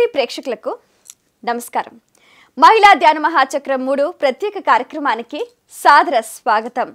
ప్రేక్షకులకు నమస్కారం మహిళా ధ్యాన మహాచక్రం మూడు ప్రత్యేక కార్యక్రమానికి సాదర స్వాగతం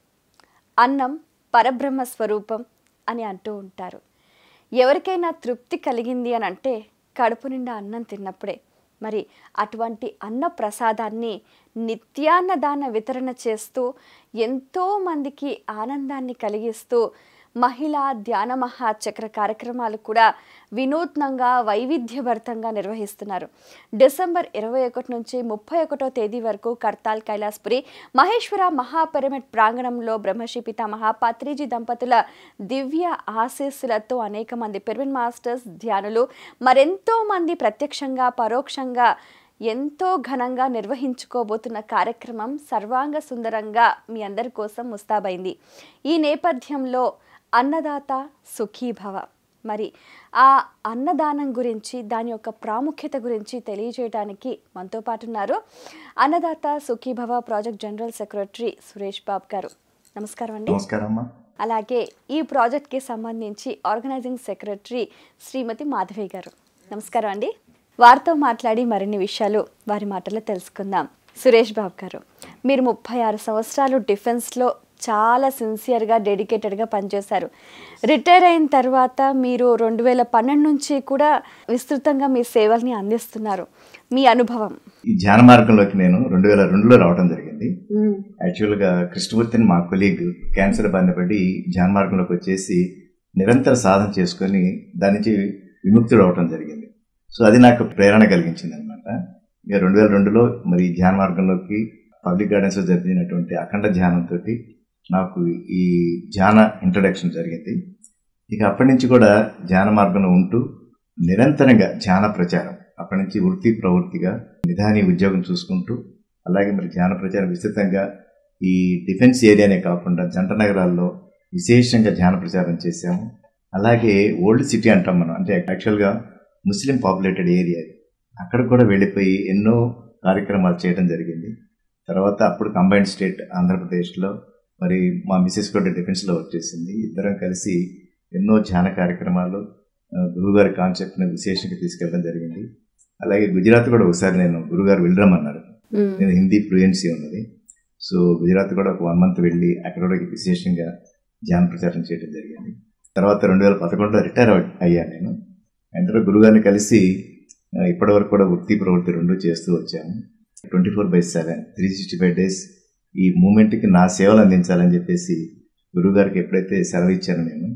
అన్నం పరబ్రహ్మ స్వరూపం అని అంటూ ఉంటారు ఎవరికైనా తృప్తి కలిగింది అని అంటే కడుపు నిండా అన్నం తిన్నప్పుడే మరి అటువంటి అన్న ప్రసాదాన్ని నిత్యాన్నదాన వితరణ చేస్తూ ఎంతో మందికి ఆనందాన్ని కలిగిస్తూ మహిళా ధ్యాన మహాచక్ర కార్యక్రమాలు కూడా వినూత్నంగా వైవిధ్యభరితంగా నిర్వహిస్తున్నారు డిసెంబర్ ఇరవై ఒకటి నుంచి ముప్పై ఒకటో తేదీ వరకు కర్తాల్ కైలాస్పురి మహేశ్వర మహాపిరమిడ్ ప్రాంగణంలో బ్రహ్మశ్రీ పితామహ పత్రిజీ దంపతుల దివ్య ఆశీస్సులతో అనేక మంది పిరమిడ్ మాస్టర్స్ ధ్యానులు మరెంతో మంది ప్రత్యక్షంగా పరోక్షంగా ఎంతో ఘనంగా నిర్వహించుకోబోతున్న కార్యక్రమం సర్వాంగ సుందరంగా మీ అందరి కోసం ముస్తాబైంది ఈ నేపథ్యంలో అన్నదాత సుఖీభవ మరి ఆ అన్నదానం గురించి దాని యొక్క ప్రాముఖ్యత గురించి తెలియజేయడానికి మనతో పాటు ఉన్నారు Annadata Sukhibhava project general secretary Suresh Babu గారు నమస్కారం అండి నమస్కారం అమ్మా అలాగే ఈ ప్రాజెక్ట్కి సంబంధించి ఆర్గనైజింగ్ సెక్రటరీ శ్రీమతి మాధవి గారు నమస్కారం అండి వారితో మాట్లాడి మరిన్ని విషయాలు వారి మాటల్లో తెలుసుకుందాం సురేష్ బాబు గారు మీరు ముప్పై ఆరు సంవత్సరాలు డిఫెన్స్లో చాలా సిన్సియర్గా డెడికేటెడ్గా పనిచేశారు రిటైర్ అయిన తర్వాత మీరు రెండు వేల పన్నెండు నుంచి కూడా విస్తృతంగా మీ సేవల్ని అందిస్తున్నారు మీ అనుభవం ఈ ధ్యాన మార్గంలోకి నేను రెండు వేల రెండులో రావడం జరిగింది యాక్చువల్గా కృష్ణమూర్తిని మా కొలీగ్ క్యాన్సర్ బారిన పడి ధ్యాన మార్గంలోకి వచ్చేసి నిరంతర సాధన చేసుకొని దాని నుంచి విముక్తుడు అవడం జరిగింది సో అది నాకు ప్రేరణ కలిగించింది అనమాట ఇక రెండు వేల రెండులో మరి ఈ ధ్యాన మార్గంలోకి పబ్లిక్ గార్డెన్స్లో జరిగినటువంటి అఖండ ధ్యానంతో నాకు ఈ ధ్యాన ఇంట్రడక్షన్ జరిగింది ఇక అప్పటి నుంచి కూడా ధ్యాన మార్గంలో ఉంటూ నిరంతరంగా ధ్యాన ప్రచారం అప్పటి నుంచి వృత్తి ప్రవృత్తిగా నిధాని ఉద్యోగం చూసుకుంటూ అలాగే మరి ధ్యాన ప్రచారం విస్తృతంగా ఈ డిఫెన్స్ ఏరియానే కాకుండా జంట నగరాల్లో విశేషంగా ధ్యాన ప్రచారం చేశాము అలాగే ఓల్డ్ సిటీ అంటాం మనం అంటే యాక్చువల్గా ముస్లిం పాపులేటెడ్ ఏరియా అది. అక్కడ కూడా వెళ్ళిపోయి ఎన్నో కార్యక్రమాలు చేయడం జరిగింది తర్వాత అప్పుడు కంబైన్డ్ స్టేట్ ఆంధ్రప్రదేశ్లో మరి మా మిసెస్ కూడా డిఫెన్స్లో వర్క్ చేసింది ఇద్దరం కలిసి ఎన్నో ధ్యాన కార్యక్రమాలు ఆ, గురువుగారి కాన్సెప్ట్ని విశేషంగా తీసుకెళ్ళడం జరిగింది అలాగే గుజరాత్ కూడా ఒకసారి నేను గురుగారు వెళ్ళరమన్నారు నేను హిందీ ఫ్లూయెన్సీ ఉన్నది సో గుజరాత్ కూడా ఒక వన్ మంత్ వెళ్ళి అక్కడ కూడా విశేషంగా ధ్యాన ప్రచారం చేయడం జరిగింది తర్వాత రెండు వేల పదకొండులో రిటైర్ అయ్యాను నేను అందులో గురుగారిని కలిసి ఆ, ఇప్పటివరకు కూడా వృత్తి ప్రవృత్తి రెండు చేస్తూ వచ్చాము twenty four by seven three sixty five days ఈ మూమెంట్కి నా సేవలు అందించాలని చెప్పేసి గురుగారికి ఎప్పుడైతే సెలవు ఇచ్చానో నేను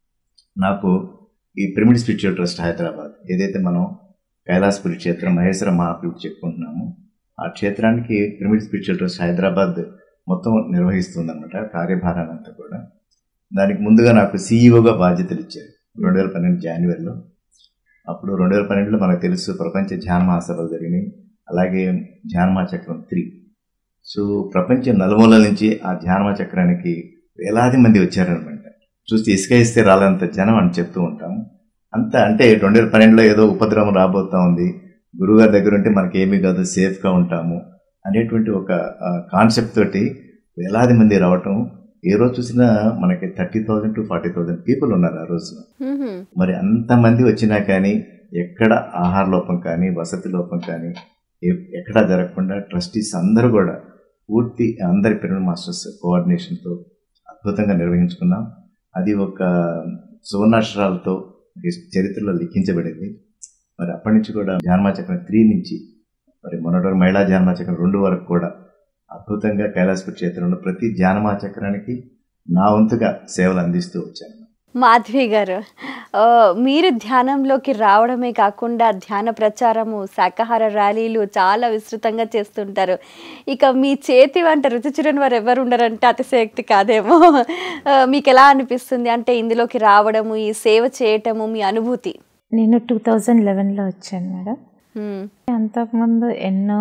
నాకు ఈ పిరమిడ్ స్పిరిచువల్ ట్రస్ట్ హైదరాబాద్ ఏదైతే మనం కైలాసపురి క్షేత్రం మహేశ్వర మహాపీఠ్ చెప్పుకుంటున్నాము ఆ క్షేత్రానికి పిరమిడ్ స్పిరిచువల్ ట్రస్ట్ హైదరాబాద్ మొత్తం నిర్వహిస్తుంది అనమాట కార్యభారాన్ని అంతా కూడా దానికి ముందుగా నాకు సీఈఓగా బాధ్యతలు ఇచ్చారు రెండు వేల పన్నెండు జనవరిలో అప్పుడు రెండు వేల పన్నెండులో మనకు తెలుసు ప్రపంచ ధ్యాన మహాసభలు జరిగినాయి అలాగే ధ్యానమా చక్రం త్రీ సో ప్రపంచం నలుమూలల నుంచి ఆ ధ్యానమా చక్రానికి వేలాది మంది వచ్చారనమాట చూస్తే ఇసుక ఇస్తే రాలంత జనం అని చెప్తూ ఉంటాము అంత అంటే రెండు వేల పన్నెండులో ఏదో ఉపద్రవం రాబోతా ఉంది గురువుగారి దగ్గర ఉంటే మనకి ఏమీ కాదు సేఫ్గా ఉంటాము అనేటువంటి ఒక కాన్సెప్ట్ తోటి వేలాది మంది రావటం ఏ రోజు చూసినా మనకి thirty thousand to forty thousand people ఉన్నారు ఆ రోజు మరి అంతమంది వచ్చినా కానీ ఎక్కడ ఆహార లోపం కానీ వసతి లోపం కానీ ఎ- ఎక్కడా జరగకుండా ట్రస్టీస్ అందరూ కూడా పూర్తి అందరి పిరమిడ్ మాస్టర్స్ కోఆర్డినేషన్తో అద్భుతంగా నిర్వహించుకున్నాం అది ఒక సువర్ణాక్షరాలతో చరిత్రలో లిఖించబడింది మరి అప్పటి నుంచి కూడా ధ్యానమాచక్రం త్రీ నుంచి మరి మొన్నటి వరకు మహిళా ధ్యానమాచక్రం రెండు వరకు కూడా అద్భుతంగా కైలాసపురి క్షేత్రంలో ప్రతి ధ్యానమాచక్రానికి నా వంతుగా సేవలు అందిస్తూ వచ్చాను మాధవి గారు ఆ, మీరు ధ్యానంలోకి రావడమే కాకుండా ధ్యాన ప్రచారము శాకాహార ర్యాలీలు చాలా విస్తృతంగా చేస్తుంటారు ఇక మీ చేతి వంట రుచి చూడని వారు ఎవరు ఉండరంటే అతిశయోక్తి కాదేమో ఆ, మీకు ఎలా అనిపిస్తుంది అంటే ఇందులోకి రావడము ఈ సేవ చేయటము మీ అనుభూతి నేను టూ థౌజండ్ లెవెన్లో వచ్చాను మేడం హ్మ్. అంతకుముందు ఎన్నో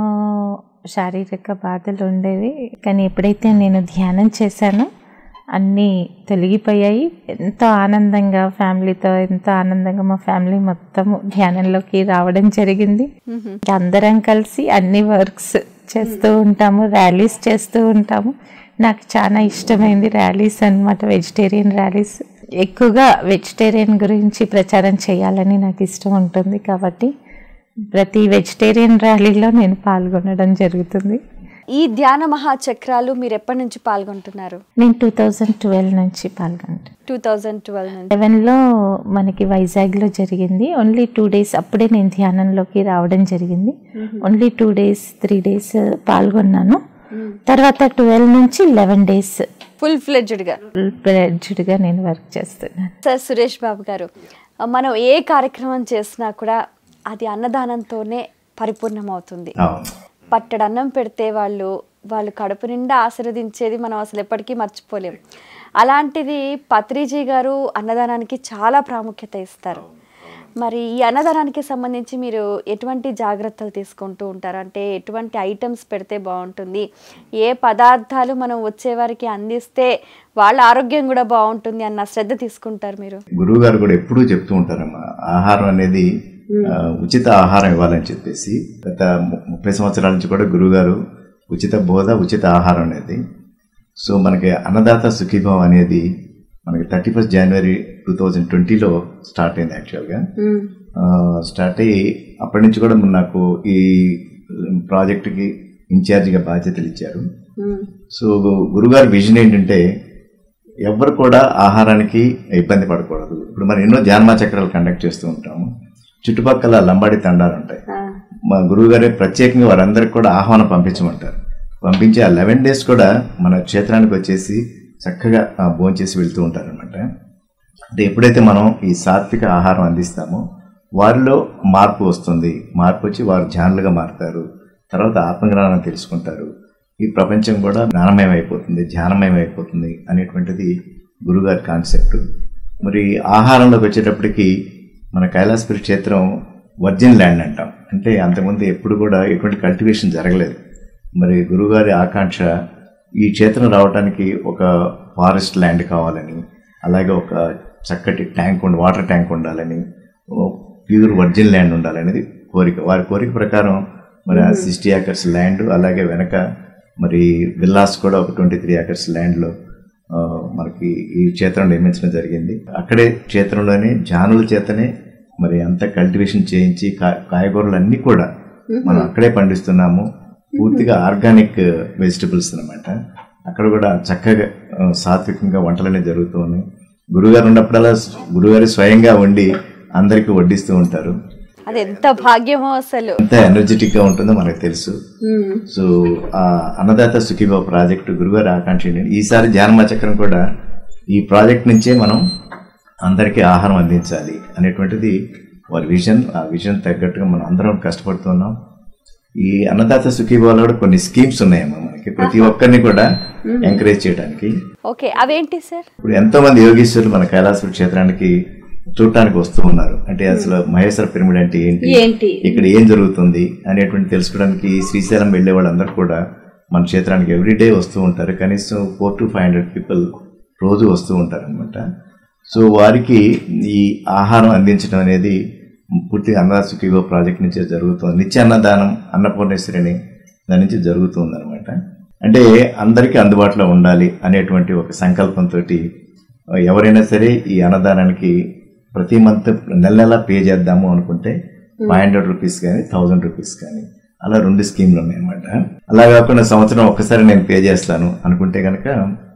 శారీరక బాధలు ఉండేవి కానీ ఎప్పుడైతే నేను ధ్యానం చేశానో అన్నీ తొలగిపోయాయి ఎంతో ఆనందంగా ఫ్యామిలీతో ఎంతో ఆనందంగా మా ఫ్యామిలీ మొత్తం ధ్యానంలోకి రావడం జరిగింది మ్మ్. ఇంకా అందరం కలిసి అన్ని వర్క్స్ చేస్తూ ఉంటాము ర్యాలీస్ చేస్తూ ఉంటాము నాకు చాలా ఇష్టమైంది ర్యాలీస్ అన్నమాట వెజిటేరియన్ ర్యాలీస్ ఎక్కువగా వెజిటేరియన్ గురించి ప్రచారం చేయాలని నాకు ఇష్టం ఉంటుంది కాబట్టి ప్రతి వెజిటేరియన్ ర్యాలీలో నేను పాల్గొనడం జరుగుతుంది ఈ ధ్యాన మహాచక్రాలు మీరు ఎప్పటి నుంచి పాల్గొంటున్నారు నేను టూ థౌజండ్ ట్వెల్వ్ నుంచి పాల్గొంటాను టూ థౌజండ్ ట్వెల్వ్ నుంచి లెవెన్లో మనకి వైజాగ్లో జరిగింది ఓన్లీ టూ డేస్ అప్పుడే నేను ధ్యానంలోకి రావడం జరిగింది only two days three days పాల్గొన్నాను తర్వాత ట్వెల్వ్ నుంచి లెవెన్ డేస్ ఫుల్ ఫ్లెడ్జ్డ్గా ప్లెడ్జ్డ్గా నేను వర్క్ చేస్తున్నాను సార్ సురేష్ బాబు గారు మనం ఏ కార్యక్రమం చేసినా కూడా అది అన్నదానంతోనే పరిపూర్ణమవుతుంది అవును పట్టడు అన్నం పెడితే వాళ్ళు వాళ్ళు కడుపు నిండా ఆశీర్వదించేది మనం అసలు ఎప్పటికీ మర్చిపోలేం అలాంటిది పత్రిజీ గారు అన్నదానానికి చాలా ప్రాముఖ్యత ఇస్తారు మరి ఈ అన్నదానానికి సంబంధించి మీరు ఎటువంటి జాగ్రత్తలు తీసుకుంటూ ఉంటారు అంటే ఎటువంటి ఐటమ్స్ పెడితే బాగుంటుంది ఏ పదార్థాలు మనం వచ్చేవారికి అందిస్తే వాళ్ళ ఆరోగ్యం కూడా బాగుంటుంది అన్న శ్రద్ధ తీసుకుంటారు మీరు గురువు గారు కూడా ఎప్పుడూ చెప్తూ ఉంటారమ్మా ఆహారం అనేది ఆ, ఉచిత ఆహారం ఇవ్వాలని చెప్పేసి గత ము- ముప్పై సంవత్సరాల నుంచి కూడా గురువు గారు ఉచిత బోధ ఉచిత ఆహారం అనేది సో మనకి అన్నదాత సుఖీభావం అనేది మనకి thirty first January two thousand ట్వంటీలో స్టార్ట్ అయింది యాక్చువల్గా స్టార్ట్ అయ్యి అప్పటి నుంచి కూడా నాకు ఈ ప్రాజెక్టుకి ఇన్ఛార్జిగా బాధ్యతలు ఇచ్చారు సో గురుగారి విజన్ ఏంటంటే ఎవరు కూడా ఆహారానికి ఇబ్బంది పడకూడదు ఇప్పుడు మనం ఎన్నో జాన్మా చక్రాలు కండక్ట్ చేస్తూ ఉంటాము చుట్టుపక్కల లంబాడి తండాలు ఉంటాయి మా గురువు గారే ప్రత్యేకంగా వారందరికి కూడా ఆహ్వానం పంపించమంటారు పంపించి ఆ లెవెన్ డేస్ కూడా మన క్షేత్రానికి వచ్చేసి చక్కగా భోంచేసి వెళ్తూ ఉంటారనమాట అంటే ఎప్పుడైతే మనం ఈ సాత్విక ఆహారం అందిస్తామో వారిలో మార్పు వస్తుంది మార్పు వచ్చి వారు ధ్యానులుగా మారుతారు తర్వాత ఆత్మజ్ఞానం తెలుసుకుంటారు ఈ ప్రపంచం కూడా జ్ఞానమయం అయిపోతుంది ధ్యానమయం అయిపోతుంది అనేటువంటిది గురుగారి కాన్సెప్ట్ మరి ఆహారంలోకి వచ్చేటప్పటికి మన కైలాసపురి క్షేత్రం వర్జిన్ ల్యాండ్ అంటాం అంటే అంతకుముందు ఎప్పుడు కూడా ఎటువంటి కల్టివేషన్ జరగలేదు మరి గురుగారి ఆకాంక్ష ఈ క్షేత్రం రావడానికి ఒక ఫారెస్ట్ ల్యాండ్ కావాలని అలాగే ఒక చక్కటి ట్యాంక్ ఉండి వాటర్ ట్యాంక్ ఉండాలని ప్యూర్ వర్జిన్ ల్యాండ్ ఉండాలనేది కోరిక వారి కోరిక ప్రకారం మరి సిక్స్టీ ఏకర్స్ ల్యాండ్ అలాగే వెనక మరి విల్లాస్ కూడా ఒక ట్వంటీ త్రీ ఏకర్స్ ల్యాండ్లో మనకి ఈ క్షేత్రం నిర్మించడం జరిగింది అక్కడే క్షేత్రంలోనే జానుల చేతనే మరి అంత కల్టివేషన్ చేయించి కా- కాయగూరలు అన్నీ కూడా మనం అక్కడే పండిస్తున్నాము పూర్తిగా ఆర్గానిక్ వెజిటబుల్స్ అన్నమాట అక్కడ కూడా చక్కగా ఆ, సాత్వికంగా వంటలు అనేవి జరుగుతూ ఉన్నాయి గురుగారు ఉన్నప్పుడల్లా గురుగారు స్వయంగా వండి అందరికీ వడ్డిస్తూ ఉంటారు అది ఎంత భాగ్యమో అసలు ఎంత ఎనర్జెటిక్ గా ఉంటుందో మనకు తెలుసు సో ఆ అన్నదాత సుఖీభావ ప్రాజెక్టు గురుగారి ఆకాంక్ష ఏంటంటే ఈసారి ధ్యానమా చక్రం కూడా ఈ ప్రాజెక్ట్ నుంచే మనం అందరికీ ఆహారం అందించాలి అనేటువంటిది వారి విజన్ ఆ విజన్ తగ్గట్టుగా మనం అందరం కష్టపడుతున్నాం ఈ అన్నదాత సుఖీభావలో కూడా కొన్ని స్కీమ్స్ ఉన్నాయమ్మా మనకి ప్రతి ఒక్కరిని కూడా ఎంకరేజ్ చేయడానికి ఓకే అవేంటి సార్ ఇప్పుడు ఎంతో మంది యోగీశ్వరులు మన కైలాసపురి క్షేత్రానికి చూడటానికి వస్తూ ఉన్నారు అంటే అసలు మహేశ్వర పిరమిడ్ అంటే ఏంటి ఏంటి ఇక్కడ ఏం జరుగుతుంది అనేటువంటి తెలుసుకోవడానికి శ్రీశైలం వెళ్ళే వాళ్ళందరూ కూడా మన క్షేత్రానికి ఎవ్రీడే వస్తూ ఉంటారు కనీసం four to five hundred people రోజు వస్తూ ఉంటారు అనమాట సో వారికి ఈ ఆహారం అందించడం అనేది పూర్తిగా అన్నదాత సుఖీగో ప్రాజెక్ట్ నుంచే జరుగుతుంది నిత్య అన్నదానం అన్నపూర్ణేశ్వరిని దాని నుంచి జరుగుతుంది అనమాట అంటే అందరికీ అందుబాటులో ఉండాలి అనేటువంటి ఒక సంకల్పంతో ఎవరైనా సరే ఈ అన్నదానానికి ప్రతి మంత్ నెల నెల పే చేద్దాము అనుకుంటే ఫైవ్ హండ్రెడ్ రూపీస్ కానీ థౌజండ్ రూపీస్ కానీ అలా రెండు స్కీమ్లు ఉన్నాయన్నమాట అలా కాకుండా సంవత్సరం ఒక్కసారి నేను పే చేస్తాను అనుకుంటే కనుక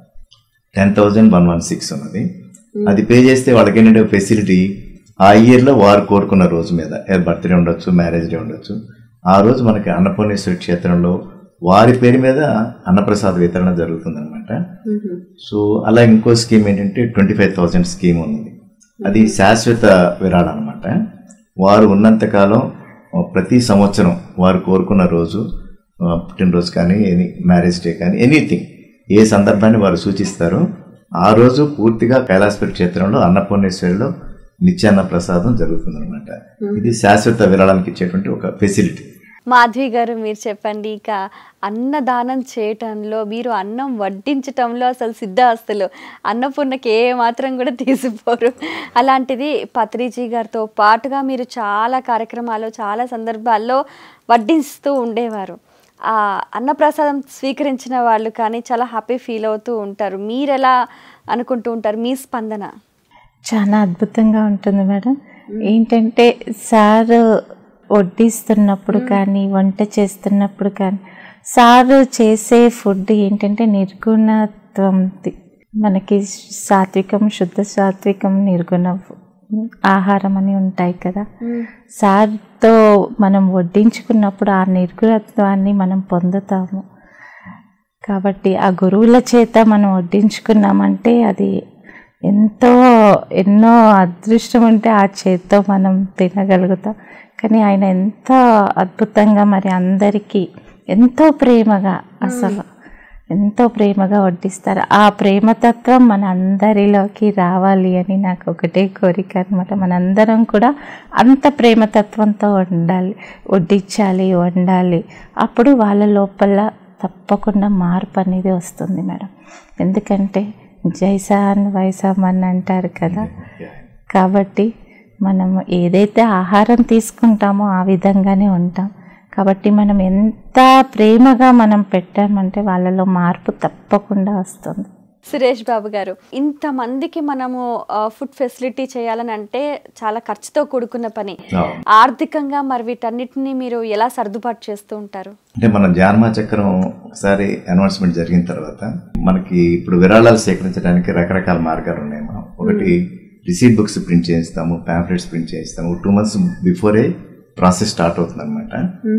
ten thousand one one six ఉన్నది అది పే చేస్తే వాళ్ళకి ఏంటంటే ఫెసిలిటీ ఆ ఇయర్లో వారు కోరుకున్న రోజు మీద బర్త్డే ఉండొచ్చు మ్యారేజ్ డే ఉండొచ్చు ఆ రోజు మనకి అన్నపూర్ణేశ్వరి క్షేత్రంలో వారి పేరు మీద అన్నప్రసాద వితరణ జరుగుతుందన్నమాట సో అలా ఇంకో స్కీమ్ ఏంటంటే ట్వంటీ ఫైవ్ థౌజండ్ స్కీమ్ ఉంది అది శాశ్వత విరాళం అనమాట వారు ఉన్నంతకాలం ఆ, ప్రతి సంవత్సరం వారు కోరుకున్న రోజు ఆ, పుట్టినరోజు కానీ ఎనీ మ్యారేజ్ డే కానీ ఎనీథింగ్ ఏ సందర్భాన్ని వారు సూచిస్తారో ఆ రోజు పూర్తిగా కైలాసపేట క్షేత్రంలో అన్నపూర్ణేశ్వరిలో నిత్యాన్న ప్రసాదం జరుగుతుందన్నమాట ఇది శాశ్వత విరాళానికి ఇచ్చేటువంటి ఒక ఫెసిలిటీ మాధవి గారు మీరు చెప్పండి ఇక అన్నదానం చేయటంలో మీరు అన్నం వడ్డించటంలో అసలు సిద్ధాస్తులు అన్నపూర్ణకి ఏ మాత్రం కూడా తీసిపోరు అలాంటిది పత్రిజీ గారితో పాటుగా మీరు చాలా కార్యక్రమాలు చాలా సందర్భాల్లో వడ్డిస్తూ ఉండేవారు ఆ అన్నప్రసాదం స్వీకరించిన వాళ్ళు కానీ చాలా హ్యాపీ ఫీల్ అవుతూ ఉంటారు మీరు ఎలా అనుకుంటూ ఉంటారు మీ స్పందన చాలా అద్భుతంగా ఉంటుంది మేడం ఏంటంటే సార్ వడ్డిస్తున్నప్పుడు కానీ వంట చేస్తున్నప్పుడు కానీ సార్ చేసే ఫుడ్ ఏంటంటే నిర్గుణత్వంది మనకి సాత్వికం శుద్ధ సాత్వికం నిర్గుణ ఆహారం అని ఉంటాయి కదా సార్తో మనం వడ్డించుకున్నప్పుడు ఆ నిర్గుణత్వాన్ని మనం పొందుతాము కాబట్టి ఆ గురువుల చేత మనం వడ్డించుకున్నామంటే అది ఎంతో ఎన్నో అదృష్టం ఉంటే ఆ చేత్తో మనం తినగలుగుతాం కానీ ఆయన ఎంత అద్భుతంగా మరి అందరికీ ఎంతో ప్రేమగా అసలు ఎంతో ప్రేమగా వడ్డిస్తారు ఆ ప్రేమతత్వం మన అందరిలోకి రావాలి అని నాకు ఒకటే కోరిక అనమాట మనందరం కూడా అంత ప్రేమతత్వంతో ఉండాలి వడ్డించాలి వండాలి అప్పుడు వాళ్ళ లోపల తప్పకుండా మార్పు అనేది వస్తుంది మేడం ఎందుకంటే జైసాన్ వైసామన్ అంటారు కదా కాబట్టి మనం ఏదైతే ఆహారం తీసుకుంటామో ఆ విధంగానే ఉంటాం కాబట్టి మనం ఎంత ప్రేమగా మనం పెట్టామంటే వాళ్ళలో మార్పు తప్పకుండా వస్తుంది సురేష్ బాబు గారు ఇంతమందికి మనము ఫుడ్ ఫెసిలిటీ చేయాలని అంటే చాలా ఖర్చుతో కూడుకున్న పని అవును. ఆర్థికంగా మరి వీటన్నిటిని మీరు ఎలా సర్దుబాటు చేస్తూ ఉంటారు అంటే మన జాన్మా చక్రం ఒకసారి అనౌన్స్మెంట్ జరిగిన తర్వాత మనకి ఇప్పుడు విరాళాలు సేకరించడానికి రకరకాల మార్గాలు ఉన్నాయి మనం ఒకటి రిసీట్ బుక్స్ ప్రింట్ చేయిస్తాము ప్యాంఫ్లెట్స్ ప్రింట్ చేయిస్తాము two months before process start అవుతుంది అనమాట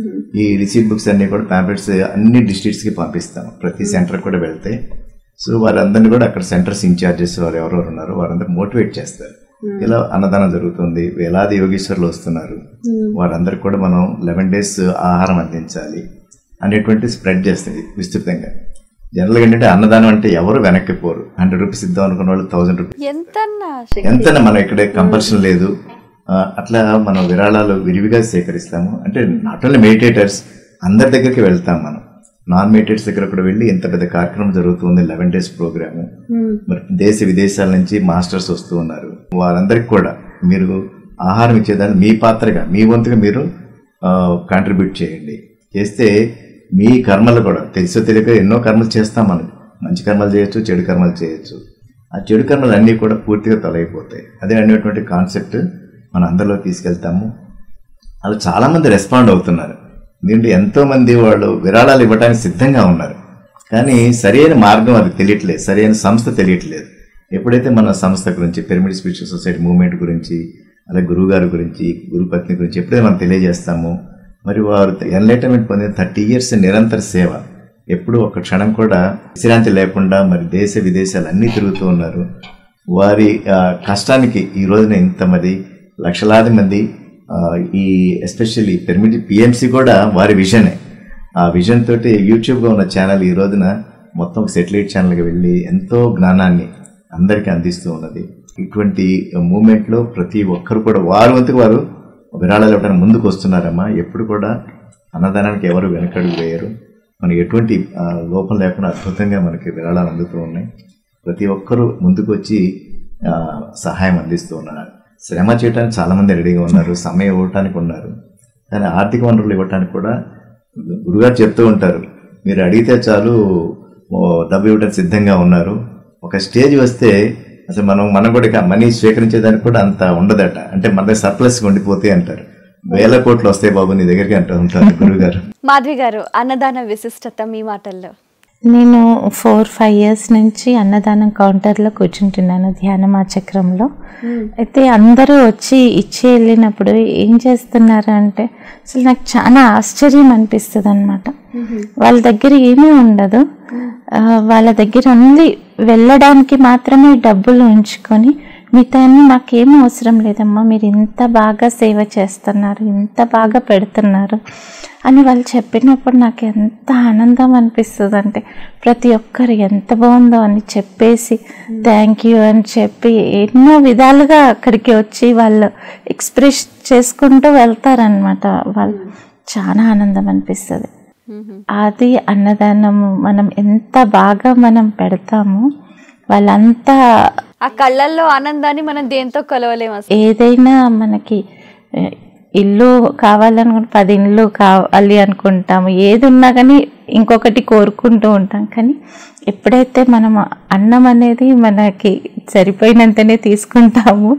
ఈ రిసీట్ బుక్స్ అన్ని కూడా ప్యాంఫ్లెట్స్ అన్ని districts కి పంపిస్తాము ప్రతి సెంటర్ కూడా వెళ్తే సో వారందరినీ కూడా అక్కడ సెంటర్స్ ఇన్ఛార్జెస్ వారు ఎవరెవరు ఉన్నారో వారందరూ మోటివేట్ చేస్తారు ఇలా అన్నదానం జరుగుతుంది వేలాది యోగేశ్వర్లు వస్తున్నారు వారందరికి కూడా మనం లెవెన్ డేస్ ఆహారం అందించాలి అనేటువంటి స్ప్రెడ్ చేస్తుంది విస్తృతంగా జనరల్గా ఏంటంటే అన్నదానం అంటే ఎవరు వెనక్కి పోరు హండ్రెడ్ రూపీస్ ఇద్దాం అనుకున్న వాళ్ళు థౌసండ్ రూపీస్ ఎంతన్నా ఎంత మనం ఇక్కడ కంపల్షన్ లేదు ఆ, అట్లా మనం విరాళాలు విరివిగా సేకరిస్తాము అంటే నాట్ ఓన్లీ మెడిటేటర్స్ అందరి దగ్గరికి వెళ్తాం మనం నాన్ మెడిటేటర్స్ దగ్గర కూడా వెళ్ళి ఇంత పెద్ద కార్యక్రమం జరుగుతుంది లెవెన్ డేస్ ప్రోగ్రాము మరి దేశ విదేశాల నుంచి మాస్టర్స్ వస్తూ ఉన్నారు వారందరికి కూడా మీరు ఆహారం ఇచ్చేదాన్ని మీ పాత్రగా మీ వంతుగా మీరు కాంట్రిబ్యూట్ చేయండి చేస్తే మీ కర్మలు కూడా తెలుసో తెలియక ఎన్నో కర్మలు చేస్తాం మనం మంచి కర్మలు చేయొచ్చు చెడు కర్మలు చేయొచ్చు ఆ చెడు కర్మలు అన్నీ కూడా పూర్తిగా తొలగిపోతాయి అదే అనేటువంటి కాన్సెప్ట్ మన అందరిలో తీసుకెళ్తాము అలా చాలామంది రెస్పాండ్ అవుతున్నారు దీంట్లో ఎంతో మంది వాళ్ళు విరాళాలు ఇవ్వడానికి సిద్ధంగా ఉన్నారు కానీ సరైన మార్గం అది తెలియట్లేదు సరైన సంస్థ తెలియట్లేదు ఎప్పుడైతే మన సంస్థ గురించి పిరమిడ్ స్పిరిచువల్ సొసైటీ మూవ్మెంట్ గురించి అలాగే గురువు గారి గురించి గురుపత్ని గురించి ఎప్పుడైతే మనం తెలియజేస్తామో మరి వారు ఎన్లైటన్మెంట్ పొందిన థర్టీ ఇయర్స్ నిరంతర సేవ ఎప్పుడు ఒక క్షణం కూడా విశ్రాంతి లేకుండా మరి దేశ విదేశాలు అన్నీ తిరుగుతూ ఉన్నారు వారి ఆ, కష్టానికి ఈ రోజున ఇంతమంది లక్షలాది మంది ఆ, ఈ ఎస్పెషల్లీ పిరమిడ్ పిఎంసి కూడా వారి విజనే ఆ విజన్ తోటి యూట్యూబ్గా ఉన్న ఛానల్ ఈ రోజున మొత్తం సెటిలైట్ ఛానల్కి వెళ్ళి ఎంతో జ్ఞానాన్ని అందరికీ అందిస్తూ ఉన్నది ఇటువంటి మూమెంట్లో ప్రతి ఒక్కరు కూడా వారు వంతుకు వారు విరాళాలు ఇవ్వడానికి ముందుకు వస్తున్నారమ్మా ఎప్పుడు కూడా అన్నదానానికి ఎవరు వెనకడుగు వేయరు మనకి ఎటువంటి ఆ, లోపం లేకుండా అద్భుతంగా మనకి విరాళాలు అందుతూ ఉన్నాయి ప్రతి ఒక్కరూ ముందుకు వచ్చి ఆ, సహాయం అందిస్తూ ఉన్నారు శ్రమ చేయడానికి చాలామంది రెడీగా ఉన్నారు సమయం ఇవ్వటానికి ఉన్నారు కానీ ఆర్థిక వనరులు ఇవ్వటానికి కూడా గురుగారు చెప్తూ ఉంటారు మీరు అడిగితే చాలు ఓ, డబ్బు ఇవ్వడానికి సిద్ధంగా ఉన్నారు ఒక స్టేజ్ వస్తే అసలు మనం మనం కూడా ఇక మనీ స్వీకరించేదానికి కూడా అంత ఉండదట అంటే మన సర్ప్లస్గా ఉండిపోతాయి అంటారు వేల కోట్లు వస్తాయి బాబు నీ దగ్గరికి అంటూ ఉంటారు గురుగారు మాధవి గారు అన్నదాన విశిష్టత మీ మాటల్లో నేను ఫోర్ ఫైవ్ ఇయర్స్ నుంచి అన్నదానం కౌంటర్లో కూర్చుంటున్నాను ధ్యానమా చక్రంలో అయితే అందరూ వచ్చి ఇచ్చి వెళ్ళినప్పుడు ఏం చేస్తున్నారు అంటే అసలు నాకు చాలా ఆశ్చర్యం అనిపిస్తుంది అనమాట వాళ్ళ దగ్గర ఏమీ ఉండదు ఆ, వాళ్ళ దగ్గర ఓన్లీ వెళ్ళడానికి మాత్రమే డబ్బులు ఉంచుకొని మిగతా మాకేం అవసరం లేదమ్మా మీరు ఇంత బాగా సేవ చేస్తున్నారు ఇంత బాగా పెడుతున్నారు అని వాళ్ళు చెప్పినప్పుడు నాకు ఎంత ఆనందం అనిపిస్తుంది అంటే ప్రతి ఒక్కరు ఎంత బాగుందో అని చెప్పేసి థ్యాంక్ యూ అని చెప్పి ఎన్నో విధాలుగా అక్కడికి వచ్చి వాళ్ళు ఎక్స్ప్రెస్ చేసుకుంటూ వెళ్తారనమాట వాళ్ళు చాలా ఆనందం అనిపిస్తుంది అది అన్నదానము మనం ఎంత బాగా మనం పెడతామో వాళ్ళంతా ఆ కళ్ళల్లో ఆనందాన్ని మనం దేంతో కొలవలేము అసలు ఏదైనా మనకి ఏ, ఇల్లు కావాలనుకుంటే పది ఇల్లు కావాలి అనుకుంటాము ఏది ఉన్నా కానీ ఇంకొకటి కోరుకుంటూ ఉంటాం కానీ ఎప్పుడైతే మనం అన్నం అనేది మనకి సరిపోయినంతనే తీసుకుంటాము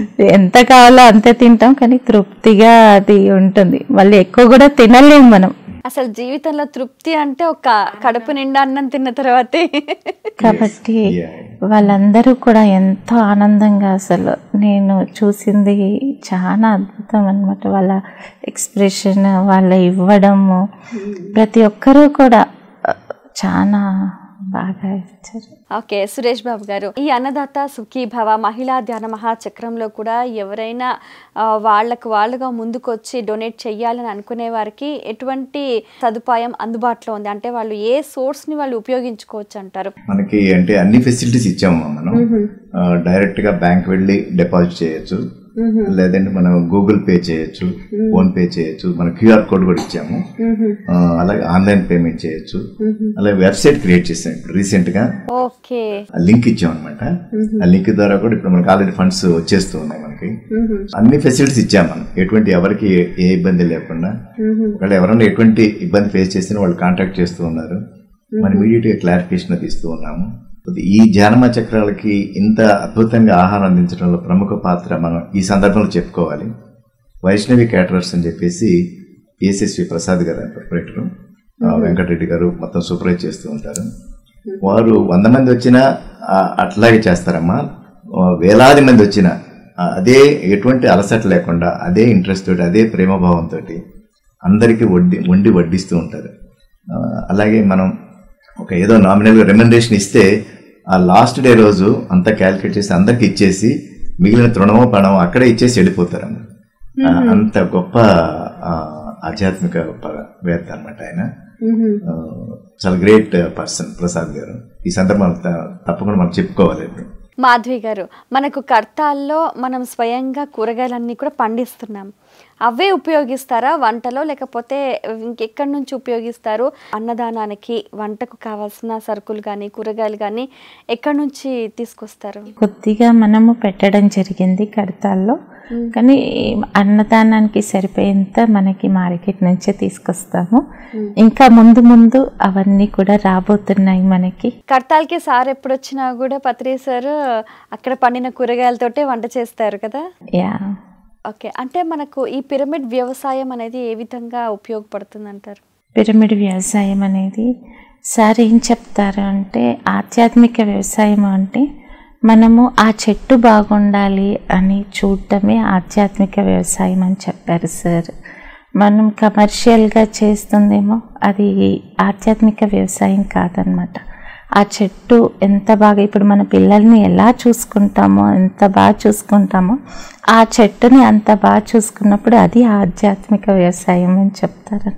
ఎంత కావాలో అంతే తింటాం కానీ తృప్తిగా అది ఉంటుంది మళ్ళీ ఎక్కువ కూడా తినలేము మనం అసలు జీవితంలో తృప్తి అంటే ఒక కడుపు నిండా అన్నం తిన్న తర్వాతే కాబట్టి Yeah. వాళ్ళందరూ కూడా ఎంతో ఆనందంగా అసలు నేను చూసింది చాలా అద్భుతం అనమాట వాళ్ళ ఎక్స్ప్రెషన్ వాళ్ళ ఇవ్వడము ప్రతి ఒక్కరూ కూడా ఆ, చాలా బాగా ఇచ్చారు ఓకే సురేష్ బాబు గారు ఈ అన్నదాత సుఖీభవ మహిళా ధ్యాన మహాచక్రంలో కూడా ఎవరైనా ఆ, వాళ్ళకు వాళ్ళుగా ముందుకొచ్చి డొనేట్ చెయ్యాలని అనుకునే వారికి ఎటువంటి సదుపాయం అందుబాటులో ఉంది అంటే వాళ్ళు ఏ సోర్స్ ని వాళ్ళు ఉపయోగించుకోవచ్చు అంటారు మనకి అంటే అన్ని ఫెసిలిటీస్ ఇచ్చాము మనం ఆ, డైరెక్ట్ గా బ్యాంక్ వెళ్ళి డిపాజిట్ చేయొచ్చు లేదంటే మనం గూగుల్ పే చేయొచ్చు ఫోన్ పే చేయొచ్చు మన క్యూఆర్ కోడ్ కూడా ఇచ్చాము ఆ, అలాగే ఆన్లైన్ పేమెంట్ చేయొచ్చు అలాగే వెబ్సైట్ క్రియేట్ చేసాం ఇప్పుడు రీసెంట్ గా ఓకే ఆ లింక్ ఇచ్చాం అనమాట ఆ లింక్ ద్వారా కూడా ఇప్పుడు మనకి ఆల్రెడీ ఫండ్స్ వచ్చేస్తూ ఉన్నాయి మనకి అన్ని ఫెసిలిటీస్ ఇచ్చాం మనం ఎటువంటి ఎవరికి ఏ- ఏ ఇబ్బంది లేకుండా ఒకవేళ ఎవరైనా ఎటువంటి ఇబ్బంది ఫేస్ చేసినా వాళ్ళు కాంటాక్ట్ చేస్తూ ఉన్నారు మనం ఇమీడియట్ గా క్లారిఫికేషన్ అది ఇస్తూ ఉన్నాము ఈ జానమ చక్రాలకి ఇంత అద్భుతంగా ఆహారం అందించడంలో ప్రముఖ పాత్ర మనం ఈ సందర్భంలో చెప్పుకోవాలి వైష్ణవి క్యాటరర్స్ అని చెప్పేసి పిఎస్ఎస్వి ప్రసాద్ గారు ప్రొపరేటర్ వెంకటరెడ్డి గారు మొత్తం సూపర్వైజ్ చేస్తూ ఉంటారు వారు వంద మంది వచ్చినా ఆ, అట్లాగే చేస్తారమ్మా ఆ, వేలాది మంది వచ్చినా ఆ, అదే ఎటువంటి అలసట లేకుండా అదే ఇంట్రెస్ట్ తోటి అదే ప్రేమభావంతో అందరికీ వడ్డీ వండి వడ్డిస్తూ ఉంటారు ఆ, అలాగే మనం ఒక ఏదో నామినల్గా రెమ్యునరేషన్ ఇస్తే ఆ లాస్ట్ డే రోజు అంతా క్యాలిక్యులేట్ చేసి అందరికి ఇచ్చేసి మిగిలిన తృణమో పణమో అక్కడే ఇచ్చేసి వెళ్ళిపోతారమ్మ ఆ, అంత గొప్ప ఆ, ఆధ్యాత్మిక ప- వేత్త అనమాట ఆయన ఆ, చాలా గ్రేట్ పర్సన్ ప్రసాద్ గారు ఈ సందర్భం తప్పకుండా మనం చెప్పుకోవాలి ఇప్పుడు మాధవి గారు మనకు కర్తాల్లో మనం స్వయంగా కూరగాయలన్నీ కూడా పండిస్తున్నాం అవే ఉపయోగిస్తారా వంటలో లేకపోతే ఇంకెక్కడి నుంచి ఉపయోగిస్తారు అన్నదానానికి వంటకు కావాల్సిన సరుకులు కానీ కూరగాయలు కానీ ఎక్కడి నుంచి తీసుకొస్తారు కొద్దిగా మనము పెట్టడం జరిగింది కడతాల్లో కానీ అన్నదానానికి సరిపోయేంత మనకి మార్కెట్ నుంచే తీసుకొస్తాము ఇంకా ముందు ముందు అవన్నీ కూడా రాబోతున్నాయి మనకి కర్తాలకి సార్ ఎప్పుడు వచ్చినా కూడా పత్రి సార్ అక్కడ పండిన కూరగాయలతోటే వంట చేస్తారు కదా యా ఓకే అంటే మనకు ఈ పిరమిడ్ వ్యవసాయం అనేది ఏ విధంగా ఉపయోగపడుతుంది అంటారు పిరమిడ్ వ్యవసాయం అనేది సార్ ఏం చెప్తారు అంటే ఆధ్యాత్మిక వ్యవసాయం అంటే మనము ఆ చెట్టు బాగుండాలి అని చూడటమే ఆధ్యాత్మిక వ్యవసాయం అని చెప్పారు సార్ మనం కమర్షియల్గా చేస్తుందేమో అది ఆధ్యాత్మిక వ్యవసాయం కాదనమాట ఆ చెట్టు ఎంత బాగా ఇప్పుడు మన పిల్లల్ని ఎలా చూసుకుంటామో ఎంత బాగా చూసుకుంటామో ఆ చెట్టుని అంత బాగా చూసుకున్నప్పుడు అది ఆధ్యాత్మిక వ్యవసాయం అని చెప్తారు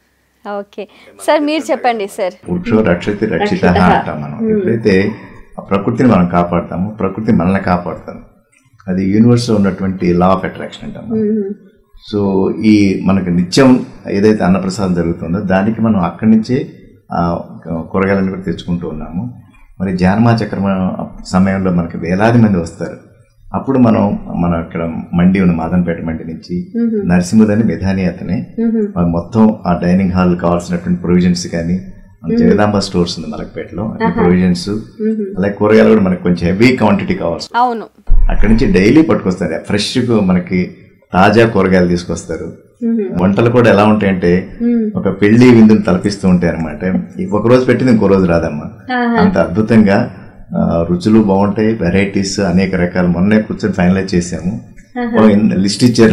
ఓకే సార్ మీరు చెప్పండి సార్ వృక్షో రక్షతి రక్షిత అంటాం మనం ఎప్పుడైతే ఆ ప్రకృతిని మనం కాపాడతామో ప్రకృతి మనల్ని కాపాడుతాం అది యూనివర్స్లో ఉన్నటువంటి లా ఆఫ్ అట్రాక్షన్ అంటాం మనం. సో ఈ మనకు నిత్యం ఏదైతే అన్నప్రసాదం జరుగుతుందో దానికి మనం అక్కడి నుంచే ఆ కూరగాయలను కూడా తెచ్చుకుంటూ ఉన్నాము మరి జానమా చక్రం సమయంలో మనకి వేలాది మంది వస్తారు అప్పుడు మనం మన ఇక్కడ మండి ఉన్న మాదన్పేట మండి నుంచి నరసింహుదని మెధాని అతనే మరి మొత్తం ఆ డైనింగ్ హాల్ కావాల్సినటువంటి ప్రొవిజన్స్ కానీ మన జగదాంబ స్టోర్స్ ఉంది మలక్పేటలో ప్రొవిజన్స్ అలాగే కూరగాయలు కూడా మనకి కొంచెం హెవీ క్వాంటిటీ కావాల్సి అవును అక్కడి నుంచి డైలీ పట్టుకొస్తారు ఫ్రెష్ మనకి తాజా కూరగాయలు తీసుకొస్తారు వంటలు కూడా ఎలా ఉంటాయంటే ఒక పెళ్లి విందుని తలపిస్తూ ఉంటాయి అనమాట ఒక రోజు పెట్టింది ఇంకో రోజు రాదమ్మా అంత అద్భుతంగా ఆ, రుచులు బాగుంటాయి వెరైటీస్ అనేక రకాలు మొన్నే కూర్చొని ఫైనలైజ్ చేసాము లిస్ట్ ఇచ్చారు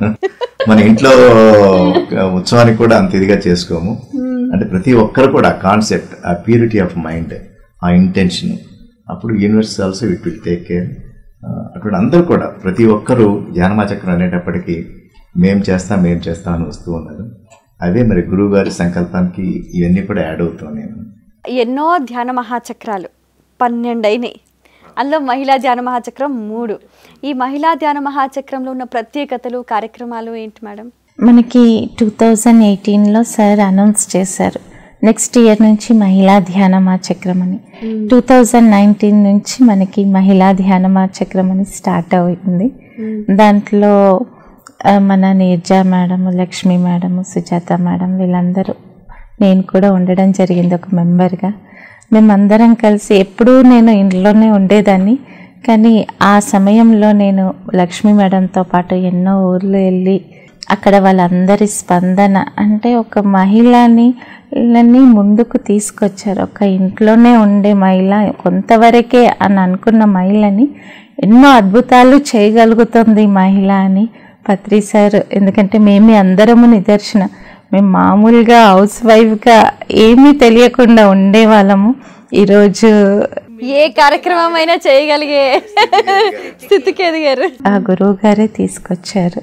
మన ఇంట్లో ఉత్సవానికి కూడా అంత ఇదిగా చేసుకోము అంటే ప్రతి ఒక్కరు కూడా ఆ కాన్సెప్ట్ ఆ ప్యూరిటీ ఆఫ్ మైండ్ ఆ ఇంటెన్షన్ అప్పుడు universe also it will take care అటువంటి అందరూ కూడా ప్రతి ఒక్కరూ ధ్యానమాచక్రం అనేటప్పటికీ మేం చేస్తాం మేం చేస్తాం అని వస్తూ ఉన్నారు అవే మరి గురువు గారి సంకల్పానికి ఇవన్నీ కూడా యాడ్ అవుతాం నేను ఎన్నో ధ్యాన మహాచక్రాలు పన్నెండు అయినాయి అందులో మహిళా ధ్యాన మహాచక్రం మూడు ఈ మహిళా ధ్యాన మహాచక్రంలో ఉన్న ప్రత్యేకతలు కార్యక్రమాలు ఏంటి మేడం మనకి టూ థౌజండ్ ఎయిటీన్లో సార్ అనౌన్స్ చేశారు నెక్స్ట్ ఇయర్ నుంచి మహిళా ధ్యానమా చక్రం అని టూ థౌజండ్ నైన్టీన్ నుంచి మనకి మహిళా ధ్యానమా చక్రం అని స్టార్ట్ అయింది దాంట్లో ఆ, మన Neerja madam Lakshmi madam Sujatha madam వీళ్ళందరూ నేను కూడా ఉండడం జరిగింది ఒక మెంబర్గా మేమందరం కలిసి ఎప్పుడూ నేను ఇంట్లోనే ఉండేదాన్ని కానీ ఆ సమయంలో నేను లక్ష్మి మేడంతో పాటు ఎన్నో ఊర్లు వెళ్ళి అక్కడ వాళ్ళందరి స్పందన అంటే ఒక మహిళని వీళ్ళని ముందుకు తీసుకొచ్చారు ఒక ఇంట్లోనే ఉండే మహిళ కొంతవరకే అని అనుకున్న మహిళని ఎన్నో అద్భుతాలు చేయగలుగుతుంది ఈ మహిళ అని పత్రి సార్ ఎందుకంటే మేమే అందరము నిదర్శన మేము మామూలుగా హౌస్ వైఫ్గా ఏమీ తెలియకుండా ఉండేవాళ్ళము ఈరోజు ఏ కార్యక్రమం అయినా చేయగలిగే స్థితికి ఎదిగారు ఆ గురువు గారే తీసుకొచ్చారు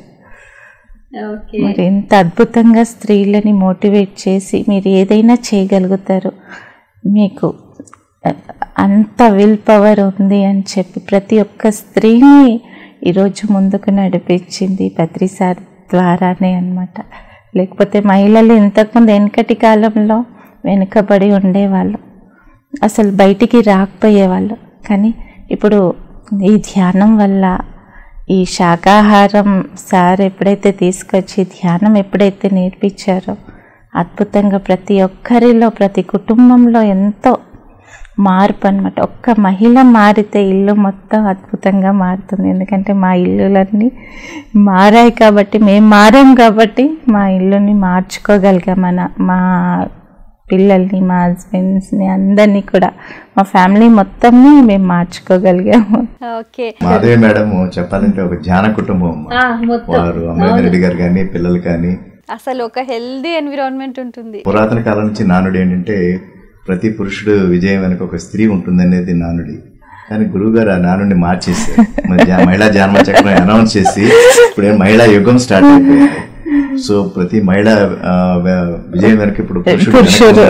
మరి ఎంత అద్భుతంగా స్త్రీలని మోటివేట్ చేసి మీరు ఏదైనా చేయగలుగుతారు మీకు అ- అంత విల్ పవర్ ఉంది అని చెప్పి ప్రతి ఒక్క స్త్రీని ఈరోజు ముందుకు నడిపించింది పత్రి సార్ ద్వారానే అన్నమాట లేకపోతే మహిళలు ఇంతకుముందు వెనకటి కాలంలో వెనుకబడి ఉండేవాళ్ళు అసలు బయటికి రాకపోయేవాళ్ళు కానీ ఇప్పుడు ఈ ధ్యానం వల్ల ఈ శాకాహారం సార్ ఎప్పుడైతే తీసుకొచ్చి ధ్యానం ఎప్పుడైతే నేర్పించారో అద్భుతంగా ప్రతి ఒక్కరిలో ప్రతి కుటుంబంలో ఎంతో మార్పు అనమాట ఒక్క మహిళ మారితే ఇల్లు మొత్తం అద్భుతంగా మారుతుంది ఎందుకంటే మా ఇల్లులన్నీ మారాయి కాబట్టి మేము మారాం కాబట్టి మా ఇల్లుని మార్చుకోగలిగాం మన మా పిల్లల్ని మా హస్బెండ్స్ని అందరినీ కూడా మా ఫ్యామిలీ మొత్తంని మేము మార్చుకోగలిగాము ఓకే మాధవి మేడం చెప్పాలంటే ఒక ధ్యాన కుటుంబం అమ్మ. వారు అమరేంద్ర రెడ్డి గారు కానీ పిల్లలు కానీ అసలు ఒక హెల్దీ ఎన్విరాన్మెంట్ ఉంటుంది పురాతన కాలం నుంచి నానుడి ఏంటంటే ప్రతి పురుషుడు విజయం వెనుక ఒక స్త్రీ ఉంటుందనేది నానుడి కానీ గురువు గారు ఆ నానుడిని మార్చేశారు మరి జా- మహిళా జన్మ చక్రం అనౌన్స్ చేసి ఇప్పుడు ఏం మహిళా యుగం స్టార్ట్ అయిపోయింది సో ప్రతి మహిళ ఆ, వ- విజయం వెనక ఇప్పుడు పురుషుడు పురుషుడు.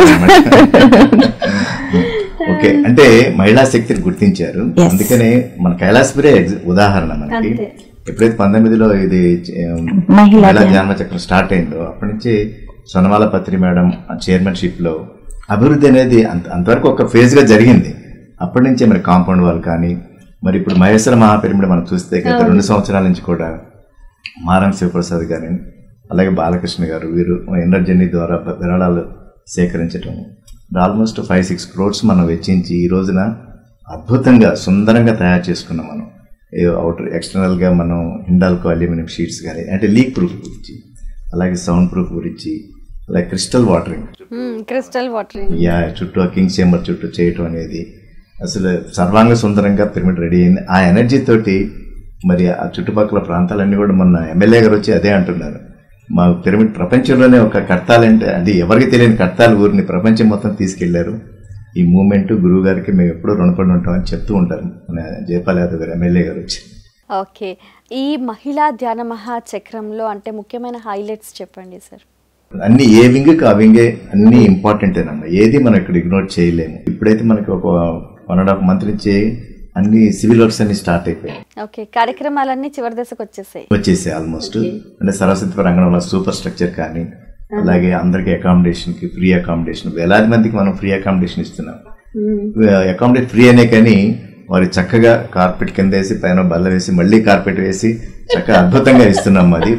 ఓకే అంటే మహిళా శక్తిని గుర్తించారు Yes. అందుకనే మన కైలాసపురే ఎగ్జ- ఉదాహరణ మనకి ఎప్పుడైతే పంతొమ్మిదిలో ఇది ఆ, మహిళా మహిళా ధ్యాన చక్రం స్టార్ట్ అయిందో అప్పటి నుంచి సొనమాల పత్రి మేడం చైర్మన్షిప్ లో అభివృద్ధి అనేది అంత అంతవరకు ఒక ఫేజ్ గా జరిగింది అప్పటి నుంచే మరి కాంపౌండ్ వాళ్ళు కానీ మరి ఇప్పుడు మహేశ్వర మహాపిరమిడ్ మనం చూస్తే గత రెండు సంవత్సరాల నుంచి కూడా మారం శివప్రసాద్ గారి అలాగే బాలకృష్ణ గారు వీరు ఎనర్జీ ద్వారా విరాళాలు సేకరించడం ఆల్మోస్ట్ ఫైవ్ సిక్స్ క్రోడ్స్ మనం వెచ్చించి ఈ రోజున అద్భుతంగా సుందరంగా తయారు చేసుకున్నాం మనం అవుటర్ ఎక్స్టర్నల్గా మనం హిండాల్కో అల్యూమినియం షీట్స్ కానీ అంటే లీక్ ప్రూఫ్ గురించి అలాగే సౌండ్ ప్రూఫ్ గురించి అలాగే క్రిస్టల్ వాటరింగ్ క్రిస్టల్ వాటర్ యా చుట్టూ ఆ కింగ్ చేంబర్ చుట్టూ చేయటం అనేది అసలు సర్వాంగ సుందరంగా పిరమిడ్ రెడీ అయింది ఆ ఎనర్జీ తోటి మరి ఆ చుట్టుపక్కల ప్రాంతాలన్నీ కూడా మొన్న ఎమ్మెల్యే గారు వచ్చి అదే అంటున్నారు మా పిరమిడ్ ప్రపంచంలోనే ఒక కర్తాలంటే అది ఎవరికి తెలియని కర్తాల ఊరిని ప్రపంచం మొత్తం తీసుకెళ్లారు ఈ మూమెంట్ గురువు గారికి మేము ఎప్పుడూ రుణపడి ఉంటామని చెప్తూ ఉంటారు మన జయపాల్ యాదవ్ గారు ఎమ్మెల్యే గారు వచ్చి ఓకే ఈ మహిళా ధ్యాన మహాచక్రంలో అంటే ముఖ్యమైన హైలైట్స్ చెప్పండి సార్ అన్ని ఏ వింగ్కి ఆ వింగే అన్ని ఇంపార్టెంటేనమ్మా ఏది మనం ఇక్కడ ఇగ్నోర్ చేయలేము ఇప్పుడైతే మనకి ఒక వన్ అండ్ హాఫ్ మంత్ నుంచి అన్ని సివిల్ వర్క్స్ అన్ని స్టార్ట్ అయిపోయాయి ఓకే కార్యక్రమాలన్నీ చివరి దశకు వచ్చేసాయి వచ్చేసాయి ఆల్మోస్ట్ అంటే సరస్వతి రంగంలో సూపర్ స్ట్రక్చర్ కానీ అలాగే అందరికి అకామిడేషన్ కి ఫ్రీ అకామిడేషన్ వేలాది మందికి మనం ఫ్రీ అకామిడేషన్ ఇస్తున్నాం అకామిడేట్ ఫ్రీ అనే కానీ వారి చక్కగా కార్పెట్ కింద వేసి పైన బల్ల వేసి మళ్ళీ కార్పెట్ వేసి చక్కగా అద్భుతంగా ఇస్తున్నాం అది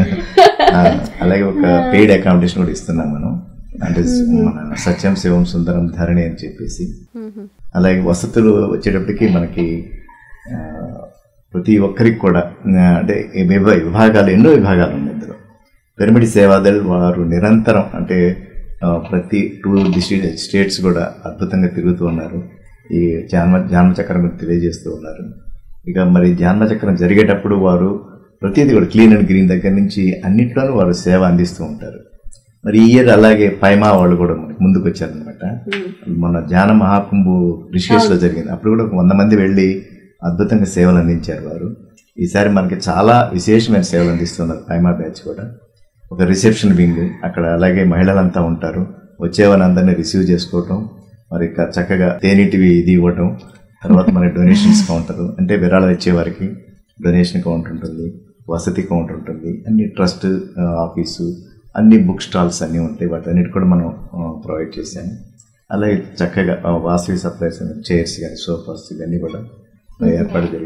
ఆ, అలాగే ఒక పెయిడ్ అకామిడేషన్ కూడా ఇస్తున్నాం మనం అంటే మన సత్యం శివం సుందరం ధరణి అని చెప్పేసి అలాగే వసతులు వచ్చేటప్పటికి మనకి ఆ, ప్రతి ఒక్కరికి కూడా ఆ, అంటే ఈ విభా- విభాగాలు ఎన్నో విభాగాలు ఉన్నాయి ఇందులో పిరమిడ్ సేవాదళ్ వారు నిరంతరం అంటే ఆ, ప్రతి టూ డిస్ట్రిక్ట్ స్టేట్స్ కూడా అద్భుతంగా తిరుగుతూ ఉన్నారు ఈ జాన్మ జాన్మచక్రం గురించి తెలియజేస్తూ ఉన్నారు ఇక మరి జాన్మచక్రం జరిగేటప్పుడు వారు ప్రతిదీ కూడా క్లీన్ అండ్ గ్రీన్ దగ్గర నుంచి అన్నిట్లోనూ వారు సేవ అందిస్తూ ఉంటారు మరి ఈ ఇయర్ అలాగే పైమా వాళ్ళు కూడా మనకి ముందుకు వచ్చారనమాట మన ధ్యాన మహాకుంభు రిషికేష్ లో జరిగింది అప్పుడు కూడా ఒక వంద మంది వెళ్ళి అద్భుతంగా సేవలు అందించారు వారు ఈసారి మనకి చాలా విశేషమైన సేవలు అందిస్తున్నారు పైమా బ్యాచ్ కూడా ఒక రిసెప్షన్ వింగ్ అక్కడ అలాగే మహిళలంతా ఉంటారు వచ్చే వాళ్ళందరినీ రిసీవ్ చేసుకోవటం మరి ఇక చక్కగా తేనీటివి ఇది ఇవ్వటం తర్వాత మన డొనేషన్స్ కౌంటర్ అంటే విరాళాలు ఇచ్చే వారికి డొనేషన్ కౌంట్ ఉంటుంది వసతి కౌంట్ ఉంటుంది అన్ని ట్రస్ట్ ఆఫీసు అన్ని బుక్ స్టాల్స్ అన్నీ ఉంటాయి వాటన్నిటి కూడా మనం ప్రొవైడ్ చేశాము అలాగే చక్కగా ఆ, వాసవి సప్లైస్ చైర్స్ కానీ సోఫాస్ ఇవన్నీ కూడా ఏర్పాటు జరిగింది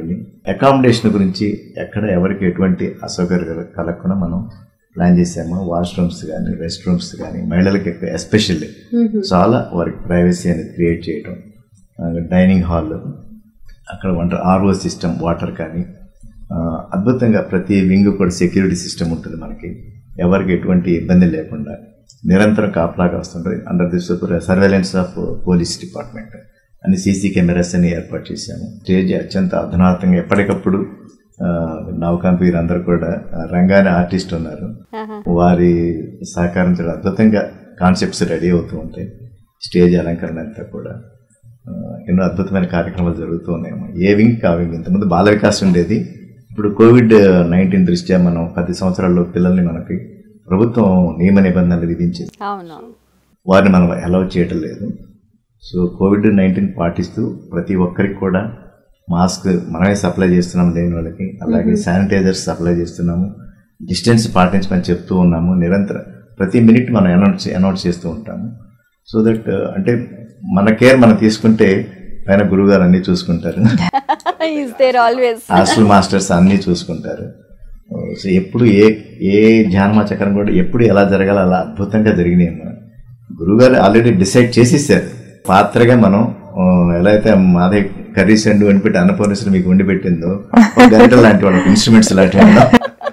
అకామిడేషన్ గురించి ఎక్కడ ఎవరికి ఎటువంటి అసౌకర్యాలు కలగకుండా మనం ప్లాన్ చేసాము వాష్రూమ్స్ కానీ రెస్ట్ రూమ్స్ కానీ మహిళలకి ఎస్పెషల్లీ చాలా వారికి ప్రైవసీ అనేది క్రియేట్ చేయడం డైనింగ్ హాల్ అక్కడ వంట ఆర్ఓ సిస్టమ్ వాటర్ కానీ ఆ, అద్భుతంగా ప్రతి వింగ్ కూడా సెక్యూరిటీ సిస్టమ్ ఉంటుంది మనకి ఎవరికి ఎటువంటి ఇబ్బంది లేకుండా నిరంతరం కాపలాగా వస్తుంటుంది under the super surveillance of police department అని సీసీ కెమెరాస్ అని ఏర్పాటు చేశాము స్టేజ్ అత్యంత అధునాతంగా ఎప్పటికప్పుడు ఆ, నవకాంత్ వీరందరూ కూడా ఆ, రంగానే ఆర్టిస్ట్ ఉన్నారు ఆహా. వారి సహకారంతో అద్భుతంగా కాన్సెప్ట్స్ రెడీ అవుతూ ఉంటాయి స్టేజ్ అలంకరణ అంతా కూడా ఆ, ఎన్నో అద్భుతమైన కార్యక్రమాలు జరుగుతూ ఉన్నాయమ్మా ఏ వింగ్ కా వింగ్ ఇంతకుముందు బాల వికాస్ ఉండేది ఇప్పుడు కోవిడ్ నైన్టీన్ దృష్ట్యా మనం పది సంవత్సరాల్లో పిల్లల్ని మనకి ప్రభుత్వం నియమ నిబంధనలు విధించింది అవును వారిని మనం అలౌ చేయటం లేదు సో కోవిడ్ నైన్టీన్ పాటిస్తూ ప్రతి ఒక్కరికి కూడా మాస్క్ మనమే సప్లై చేస్తున్నాము లేని వాళ్ళకి అలాగే శానిటైజర్స్ సప్లై చేస్తున్నాము డిస్టెన్స్ పాటించమని చెప్తూ ఉన్నాము నిరంతరం ప్రతి మినిట్ మనం అనౌన్స్ అనౌన్స్ చేస్తూ ఉంటాము సో దట్ అంటే మన కేర్ మనం తీసుకుంటే పైన గురుగారు అన్నీ చూసుకుంటారు is there always hostel masters అన్నీ చూసుకుంటారు సో ఎప్పుడు ఏ ఏ ధ్యానమా చక్రం కూడా ఎప్పుడు ఎలా జరగాలో అలా అద్భుతంగా జరిగినాయి అన్నమాట. గురుగారు ఆల్రెడీ డిసైడ్ చేసేసారు పాత్రగా మనం ఆ, ఎలా అయితే మాదే కర్రీస్ అండ్ వండి పెట్టి అన్నపూర్ణేశ్వరి మీకు వండి పెట్టిందో ఒక గంట లాంటి వాళ్ళ ఇన్స్ట్రుమెంట్స్ లాంటివి ఉన్నాం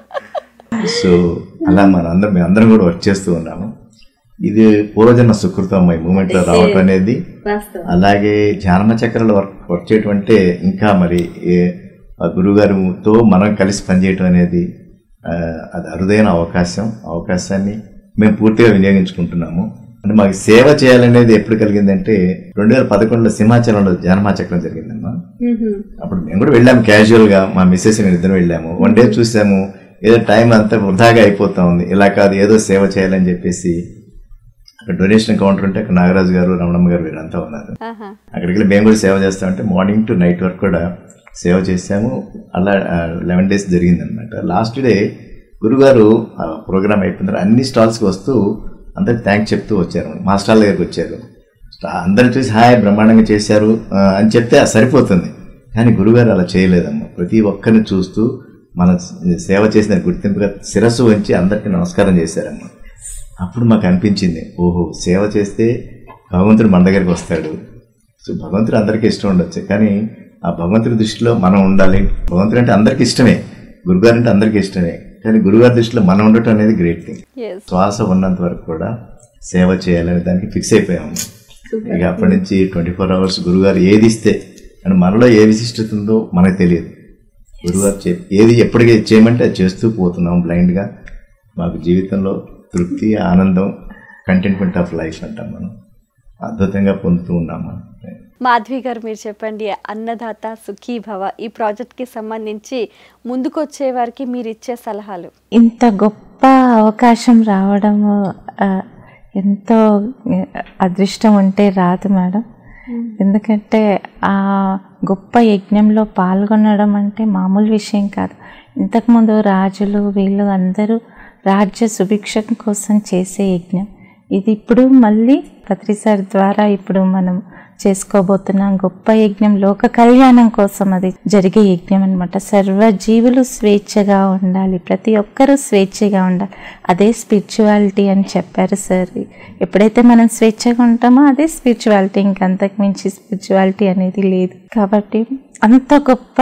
సో అలా మన అందరం మేము అందరం కూడా వర్క్ చేస్తూ ఉన్నాము ఇది పూర్వజన్మ సుకృతం ఈ మూమెంట్లో రావటం అనేది అలాగే ధ్యానమ చక్రాలు వర్క్ వర్క్ చేయటం అంటే ఇంకా మరి ఏ- ఆ గురుగారితో మనం కలిసి పనిచేయటం అనేది ఆ, అది అరుదైన అవకాశం అవకాశాన్ని మేము పూర్తిగా వినియోగించుకుంటున్నాము అంటే మాకు సేవ చేయాలనేది ఎప్పుడు కలిగిందంటే రెండు వేల పదకొండులో సింహాచలంలో ధ్యానమా చక్రం జరిగిందమ్మా అప్పుడు మేము కూడా వెళ్ళాము క్యాజువల్ గా మా మిస్సెస్ నేను ఇద్దరు వెళ్ళాము వన్ డే చూసాము ఏదో టైం అంతా వృధాగా అయిపోతా ఉంది ఇలా కాదు ఏదో సేవ చేయాలని చెప్పేసి అక్కడ డొనేషన్ కౌంటర్ ఉంటే అక్కడ నాగరాజు గారు రమణమ్మ గారు వీరంతా ఉన్నారు ఆహా. అక్కడికి వెళ్ళి మేము కూడా సేవ చేస్తామంటే మార్నింగ్ టు నైట్ వరకు కూడా సేవ చేసాము అలా లెవెన్ డేస్ జరిగిందనమాట లాస్ట్ డే గురుగారు ప్రోగ్రామ్ అయిపోయిన తర్వాత అన్ని స్టాల్స్కి వస్తూ అందరికి థ్యాంక్స్ చెప్తూ వచ్చారు మా స్టాల్ దగ్గరికి వచ్చారు స్టా- అందరు చూసి హాయ్ బ్రహ్మాండంగా చేశారు ఆ, అని చెప్తే అది సరిపోతుంది కానీ గురుగారు అలా చేయలేదమ్మా ప్రతి ఒక్కరిని చూస్తూ మన సేవ చేసిన గుర్తింపుగా శిరస్సు వంచి అందరికీ నమస్కారం చేశారమ్మా అప్పుడు మాకు అనిపించింది ఓహో సేవ చేస్తే భగవంతుడు మన దగ్గరికి వస్తాడు సో భగవంతుడు అందరికీ ఇష్టం ఉండొచ్చు కానీ ఆ భగవంతుడి దృష్టిలో మనం ఉండాలి భగవంతుడు అంటే అందరికీ ఇష్టమే గురుగారు అంటే అందరికీ ఇష్టమే కానీ గురుగారి దృష్టిలో మనం ఉండటం అనేది గ్రేట్ థింగ్ ఎస్ శ్వాస ఉన్నంత వరకు కూడా సేవ చేయాలనే దానికి ఫిక్స్ అయిపోయాము ఇక అప్పటి నుంచి ట్వంటీ ఫోర్ అవర్స్ గురుగారు ఏది ఇస్తే అని మనలో ఏ విశిష్టత ఉందో మనకు తెలియదు గురుగారు చెప్ ఏది ఎప్పటికీ చేయమంటే అది చేస్తూ పోతున్నాం బ్లైండ్గా మాకు జీవితంలో తృప్తి ఆనందం కంటెంట్మెంట్ ఆఫ్ లైఫ్ అంటాం మనం అద్భుతంగా పొందుతూ ఉన్నాం మనం మాధవి గారు మీరు చెప్పండి అన్నదాత సుఖీ భవ ఈ ప్రాజెక్ట్కి సంబంధించి ముందుకొచ్చే వారికి మీరు ఇచ్చే సలహాలు ఇంత గొప్ప అవకాశం రావడం ఆ, ఎంతో ఆ, అదృష్టం ఉంటే రాదు మేడం ఎందుకంటే ఆ గొప్ప యజ్ఞంలో పాల్గొనడం అంటే మామూలు విషయం కాదు ఇంతకుముందు రాజులు వీళ్ళు అందరూ రాజ్య సుభిక్షం కోసం చేసే యజ్ఞం ఇది ఇప్పుడు మళ్ళీ పత్రిసార్ ద్వారా ఇప్పుడు మనం చేసుకోబోతున్నాం గొప్ప యజ్ఞం లోక కళ్యాణం కోసం అది జరిగే యజ్ఞం అనమాట సర్వ జీవులు స్వేచ్ఛగా ఉండాలి ప్రతి ఒక్కరూ స్వేచ్ఛగా ఉండాలి అదే స్పిరిచువాలిటీ అని చెప్పారు సార్ ఎప్పుడైతే మనం స్వేచ్ఛగా ఉంటామో అదే స్పిరిచువాలిటీ ఇంకంతకు మించి స్పిరిచువాలిటీ అనేది లేదు కాబట్టి అంత గొప్ప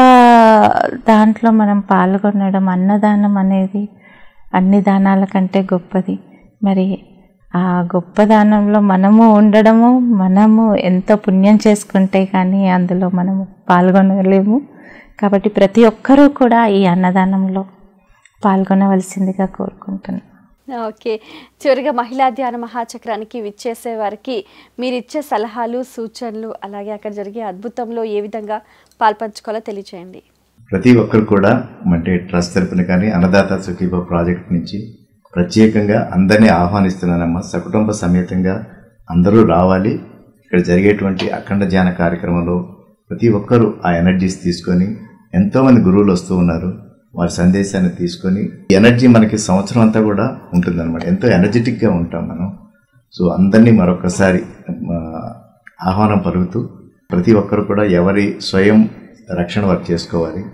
దాంట్లో మనం పాల్గొనడం అన్నదానం అనేది అన్ని దానాల కంటే గొప్పది మరి ఆ గొప్ప దానంలో మనము ఉండడము మనము ఎంతో పుణ్యం చేసుకుంటే కానీ అందులో మనము పాల్గొనలేము కాబట్టి ప్రతి ఒక్కరూ కూడా ఈ అన్నదానంలో పాల్గొనవలసిందిగా కోరుకుంటున్నాను ఓకే చివరిగా మహిళా ధ్యాన మహాచక్రానికి విచ్చేసే వారికి మీరు ఇచ్చే సలహాలు సూచనలు అలాగే అక్కడ జరిగే అద్భుతంలో ఏ విధంగా పాల్పంచుకోవాలో తెలియచేయండి ప్రతి ఒక్కరు కూడా అంటే ట్రస్ట్ తరపున కానీ అన్నదాత సుఖీభ ప్రాజెక్ట్ నుంచి ప్రత్యేకంగా అందరినీ ఆహ్వానిస్తున్నానమ్మా సకుటుంబ సమేతంగా అందరూ రావాలి ఇక్కడ జరిగేటువంటి అఖండ ధ్యాన కార్యక్రమంలో ప్రతి ఒక్కరూ ఆ ఎనర్జీస్ తీసుకొని ఎంతోమంది గురువులు వస్తూ ఉన్నారు వారి సందేశాన్ని తీసుకొని ఈ ఎనర్జీ మనకి సంవత్సరం అంతా కూడా ఉంటుందన్నమాట ఎంతో ఎనర్జెటిక్గా ఉంటాం మనం సో అందరినీ మరొకసారి ఆ, ఆహ్వానం పలుకుతూ ప్రతి ఒక్కరు కూడా ఎవరి స్వయం రక్షణ వర్క్ చేసుకోవాలి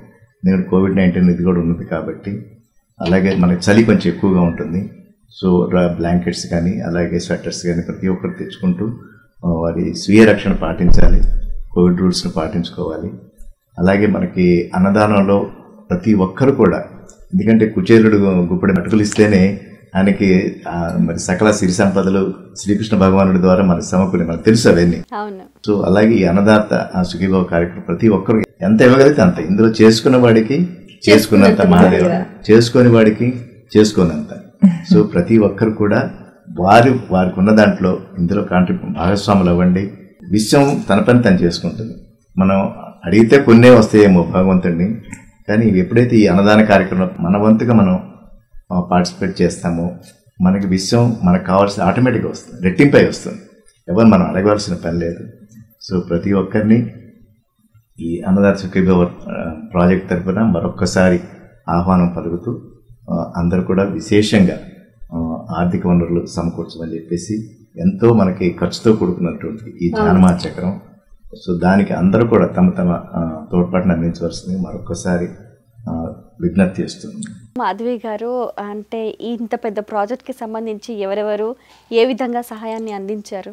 ఎందుకంటే కోవిడ్ నైన్టీన్ ఇది కూడా ఉన్నది కాబట్టి అలాగే మనకి చలి కొంచెం ఎక్కువగా ఉంటుంది సో బ్లాంకెట్స్ కానీ అలాగే స్వెటర్స్ కానీ ప్రతి ఒక్కరు తెచ్చుకుంటూ ఆ, వారి స్వీయ రక్షణ పాటించాలి కోవిడ్ రూల్స్ని పాటించుకోవాలి అలాగే మనకి అన్నదానంలో ప్రతి ఒక్కరు కూడా ఎందుకంటే కుచేలుడు గుప్పడి మెటుకులు ఇస్తేనే ఆయనకి ఆ, మరి సకల సిరి సంపదలు శ్రీకృష్ణ భగవానుడి ద్వారా మనకి సమకూలి మనకు తెలుసు అవన్నీ అవును సో అలాగే ఈ అన్నదాత ఆ సుఖీభావ కార్యక్రమం ప్రతి ఒక్కరు ఎంత ఇవ్వగలిగితే అంత ఇందులో చేసుకున్న వాడికి చేసుకున్నంత మహాదేవ చేసుకొని వాడికి చేసుకున్నంత సో ప్రతి ఒక్కరు కూడా వారి వారికి ఉన్న దాంట్లో ఇందులో కాంట్రిబ్యూ భాగస్వాములు అవ్వండి విషయం తన పని తను చేసుకుంటుంది మనం అడిగితే కొన్నే వస్తాయేమో భగవంతుడిని కానీ ఎప్పుడైతే ఈ అన్నదాన కార్యక్రమంలో మన వంతుగా మనం పార్టిసిపేట్ చేస్తామో మనకి విషయం మనకు కావాల్సిన ఆటోమేటిక్గా వస్తుంది రెట్టింపై వస్తుంది ఎవరు మనం అడగవలసిన పని లేదు సో ప్రతి ఒక్కరిని ఈ అన్నదాత సుఖీభవ ప్రాజెక్ట్ తరఫున మరొక్కసారి ఆహ్వానం పలుకుతూ ఆ, అందరూ కూడా విశేషంగా ఆ, ఆర్థిక వనరులు సమకూర్చమని చెప్పేసి ఎంతో మనకి ఖర్చుతో కూడుకున్నటువంటి ఈ ధ్యానమా చక్రం సో దానికి అందరూ కూడా తమ తమ ఆ, తోడ్పాటును అందించవలసింది మరొక్కసారి ఆ, విజ్ఞప్తి చేస్తుంది మాధవి గారు అంటే ఈ ఇంత పెద్ద ప్రాజెక్ట్కి సంబంధించి ఎవరెవరు ఏ విధంగా సహాయాన్ని అందించారు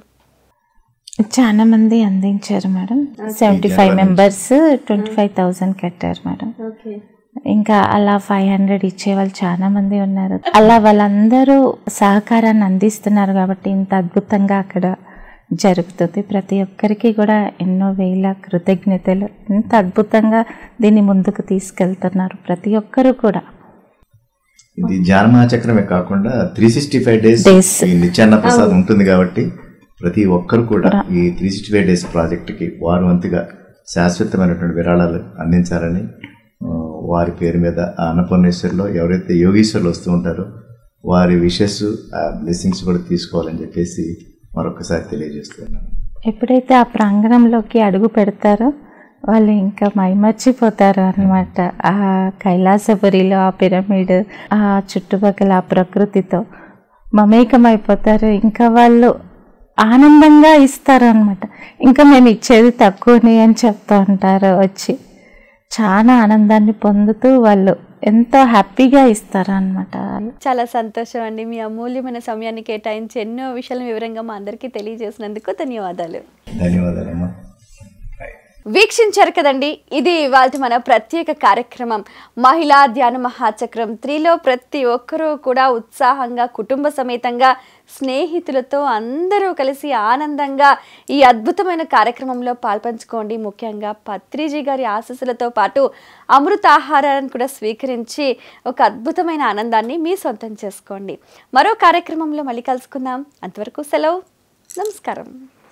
చాలా మంది అందించారు madam seventy five members twenty five thousand కట్టారు మేడం ఇంకా అలా ఫైవ్ హండ్రెడ్ ఇచ్చే వాళ్ళు చాలా మంది ఉన్నారు అలా వాళ్ళందరూ సహకారాన్ని అందిస్తున్నారు కాబట్టి ఇంత అద్భుతంగా అక్కడ జరుగుతుంది ప్రతి ఒక్కరికి కూడా ఎన్నో వేల కృతజ్ఞతలు ఇంత అద్భుతంగా దీన్ని ముందుకు తీసుకెళ్తున్నారు ప్రతి ఒక్కరు కూడా ఇది ధ్యానమా చక్రమే కాకుండా three sixty five days Days. ఈ నిత్యాన్న ప్రసాదం ఉంటుంది కాబట్టి ప్రతి ఒక్కరు కూడా ఈ త్రీ సిక్స్టీ ఫైవ్ డేస్ ప్రాజెక్టుకి వారు వంతుగా శాశ్వతమైనటువంటి విరాళాలు అందించాలని ఆ, వారి పేరు మీద ఆ అన్నపూర్ణేశ్వర్లో ఎవరైతే యోగీశ్వర్లు వస్తూ ఉంటారో వారి విషెస్ బ్లెస్సింగ్స్ కూడా తీసుకోవాలని చెప్పేసి మరొకసారి తెలియజేస్తున్నాను ఎప్పుడైతే ఆ ప్రాంగణంలోకి అడుగు పెడతారో వాళ్ళు ఇంకా మైమర్చిపోతారు అనమాట ఆ కైలాసపురిలో ఆ పిరమిడ్ ఆ చుట్టుపక్కల ఆ ప్రకృతితో మమేకమైపోతారు ఇంకా వాళ్ళు ఆనందంగా ఇస్తారు అనమాట ఇంకా మేము ఇచ్చేది తక్కువని అని చెప్తూ ఉంటారు వచ్చి చాలా ఆనందాన్ని పొందుతూ వాళ్ళు ఎంతో హ్యాపీగా ఇస్తారు అనమాట వాళ్ళు చాలా సంతోషం అండి మీ అమూల్యమైన సమయాన్ని కేటాయించి ఎన్నో విషయాలను వివరంగా మా అందరికీ తెలియజేసినందుకు ధన్యవాదాలు ధన్యవాదాలమ్మా వీక్షించారు కదండి ఇది ఇవాళ మన ప్రత్యేక కార్యక్రమం మహిళా ధ్యాన మహాచక్రం త్రీలో ప్రతి ఒక్కరూ కూడా ఉత్సాహంగా కుటుంబ సమేతంగా స్నేహితులతో అందరూ కలిసి ఆనందంగా ఈ అద్భుతమైన కార్యక్రమంలో పాల్పంచుకోండి ముఖ్యంగా పత్రిజీ గారి ఆశీస్సులతో పాటు అమృత ఆహారాన్ని కూడా స్వీకరించి ఒక అద్భుతమైన ఆనందాన్ని మీ సొంతం చేసుకోండి మరో కార్యక్రమంలో మళ్ళీ కలుసుకుందాం అంతవరకు సెలవు నమస్కారం